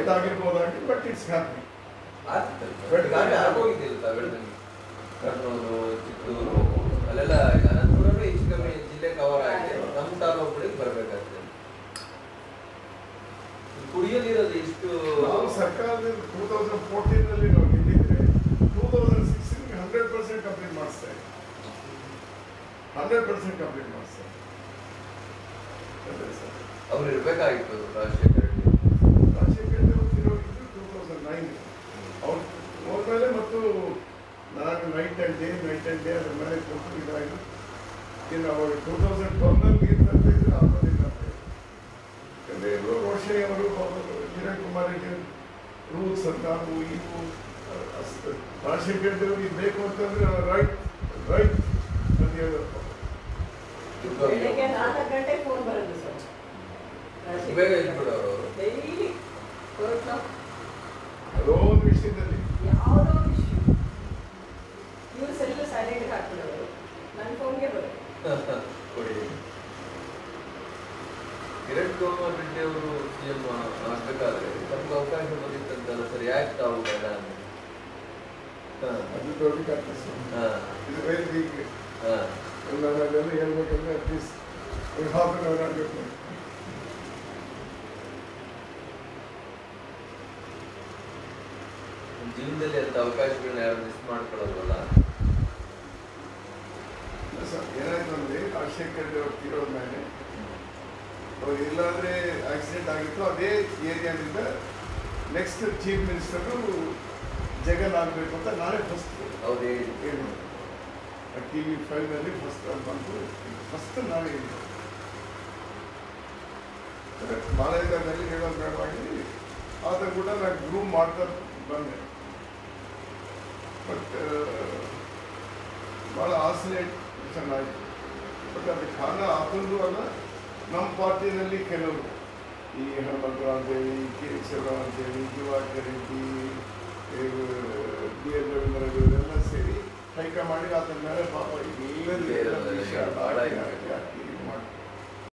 Late ಆಗಿರ್ಬೋದಾಗಿ but it's happy but ಗಾಡಿ ಆಗೋಗಿದ್ದಿಲ್ಲ ತಾವ್ ಹೇಳ್ದಂಗೆ ಕರ್ನೂಲು ಚಿತ್ತೂರು ಅಲ್ಲೆಲ್ಲ ಈಗ ಅನಂತಪುರನೂ ಹೆಚ್ಚು ಕಮ್ಮಿ ಜಿಲ್ಲೆ ಕವರ್ ಆಗಿದೆ ನಮ್ಮ ತಾಲೂಕುಗಳಿಗೆ ಬರ್ಬೇಕಾಗ್ತದೆ ಕುಡಿಯೋ ನೀರಲ್ಲಿ ಇಷ್ಟು ನಾವು ಸರ್ಕಾರದ ಟೂ ತೌಸಂಡ್ ಫೋರ್ಟೀನ್ ನಲ್ಲಿ ನಾವು ಗೆದ್ದಿದ್ರೆ two thousand sixteen hundred percent complete ಮಾಡಿಸ್ತಾ ಇದ್ದೀವಿ ಹಂಡ್ರೆಡ್ ಪರ್ಸೆಂಟ್ ಕಂಪ್ಲೀಟ್ ಮಾಡಿಸ್ತಾ ಇದ್ದೀವಿ ಸರ್ ಅವ್ರು ಇರ್ಬೇಕಾಗಿತ್ತು ರಾಜಶೇಖರ್ ರೆಡ್ಡಿ ರಾಜಶೇಖರ್ ಇರೋದು ಟೂ ತೌಸಂಡ್ ನೈನ್ ಅವ್ರು ಹೋದ್ಮೇಲೆ ಮತ್ತು ನಾನು night and day night and day ಅದ್ರ ಮೇಲೆ ಕೊಟ್ಟು ಇದಾಗಿ ಇನ್ನು ಅವಾಗ ಟೂ ತೌಸಂಡ್ ಟ್ವೆಲ್ನಲ್ಲಿ ನೀರು ತರ್ತಿದ್ರು ಆಗೋದಿಲ್ಲ ಅಂತ ಯಾಕಂದರೆ ಎಲ್ಲೋ ರೋಷೆ ಅವರು ಕಿರಣ್ ಕುಮಾರ್ ರೆಡ್ಡಿ ರೂಲ್ಸ್ ಅಂತ ಅವು ಇವು ಅಷ್ಟು ರಾಜಶೇಖರ್ ದೇವ್ರಿಗೆ ಬೇಕು ಅಂತಂದ್ರೆ ರೈಟ್ ರೈಟ್ ಅಂತ ಹೇಳೋದು ಬೆಳಗ್ಗೆ ನಾಲ್ಕು ಗಂಟೆಗೆ ಫೋನ್ ಬರೋದು ಸರ್ ಬೇಗ ಇದ್ಬಿಡೋರು ಅವರು ಡೈಲಿ ಯಾವುದೋ ಒಂದು ವಿಷಯದಲ್ಲಿ ಯಾವುದೋ ಇಶ್ಯೂ ಇವ್ರು ಸೆಲ್ಲ ಸೈಲೆಂಟ್ ಹಾಕ್ಬಿಡೋರು ನನ್ನ ಫೋನ್ಗೆ ಬರೋದು ಕೊಡಿ ಕಿರಣ್ ಕುಮಾರ್ ರೆಡ್ಡಿ ಅವರು ಸಿಎಂ ಆಗ್ಬೇಕಾದ್ರೆ ತಮ್ಗೆ ಅವಕಾಶ ಬಂದಿತ್ತಂತಲ್ಲ ಸರ್ ಯಾಕೆ ತಾವು ಬೇಡ ಅಂದ್ರೆ ಹಾ ಅದು ದೊಡ್ಡ ಕಥೆ ಸರ್. ಹಾ ಇದು ವೇದಿಕೆ ಹಾ ನಾನು ಅದೆಲ್ಲ ಹೇಳ್ಬೇಕಂದ್ರೆ ಅಟ್ಲೀಸ್ಟ್ ಒಂದು ಹಾಫ್ ಅನ್ ಅವರ್ ಆಗಬೇಕು ನಿಮ್ ಜೀವನದಲ್ಲಿ ಅಂತ ಅವಕಾಶಗಳನ್ನ ಯಾರು ಮಿಸ್ ಮಾಡ್ಕೊಳ್ಳಲ್ವಲ್ಲ ಸರ್ ಏನಾಯ್ತು ಅಂದ್ರೆ ರಾಜಶೇಖರ್ ಅವ್ರು ತೀರೋದ ಮೇಲೆ ಅವ್ರು ಇಲ್ಲಾಂದ್ರೆ ಆಕ್ಸಿಡೆಂಟ್ ಆಗಿತ್ತು ಅದೇ ಏರಿಯಾದಿಂದ ನೆಕ್ಸ್ಟ್ ಚೀಫ್ ಮಿನಿಸ್ಟರು ಜಗನ್ ಆಗಬೇಕು ಅಂತ ನಾನೇ ಫಸ್ಟ್ ಅವ್ರು ಹೇಳಿ ಏನು ಟಿ ವಿ ಫೈವ್ನಲ್ಲಿ ಫಸ್ಟ್ ಅದು ಬಂತು ಫಸ್ಟ್ ನಾವೇ ಹೇಳಿದ್ದು ಬಾಲಯದಲ್ಲಿ ಹೇಳೋದು ಬೇಡವಾಗಿ ಆದ ಕೂಡ ನಾನು ಗ್ರೂಮ್ ಮಾಡ್ತಾ ಬಂದೆ ಬಟ್ ಭಾಳ ಆಸೆ ಚೆನ್ನಾಗಿತ್ತು ಬಟ್ ಅದಕ್ಕೆ ಕಾರಣ ಆತಂದು ಅಲ್ಲ ನಮ್ಮ ಪಾರ್ಟಿನಲ್ಲಿ ಕೆಲವರು ಈ ಹನುಮಂತರಾವ್ ಅಂತೇಳಿ ಕೆ ಶಿವರಾಮ್ ಅಂತೇಳಿ ದಿವಾಕರ್ ರೆಡ್ಡಿ ಬಿ ಎಸ್ ರವೀಂದ್ರ ಇವರೆಲ್ಲ ಸೇರಿ ಹೈಕಮಾಂಡಿಗೆ ಆತನ ಮೇಲೆ ಪಾಪ ಎಲ್ಲರೂ ಎಲ್ಲ ವಿಷಯ ಭಾಳ ಹಾಕಿ ಹಾಕಿ ಹಾಕಿ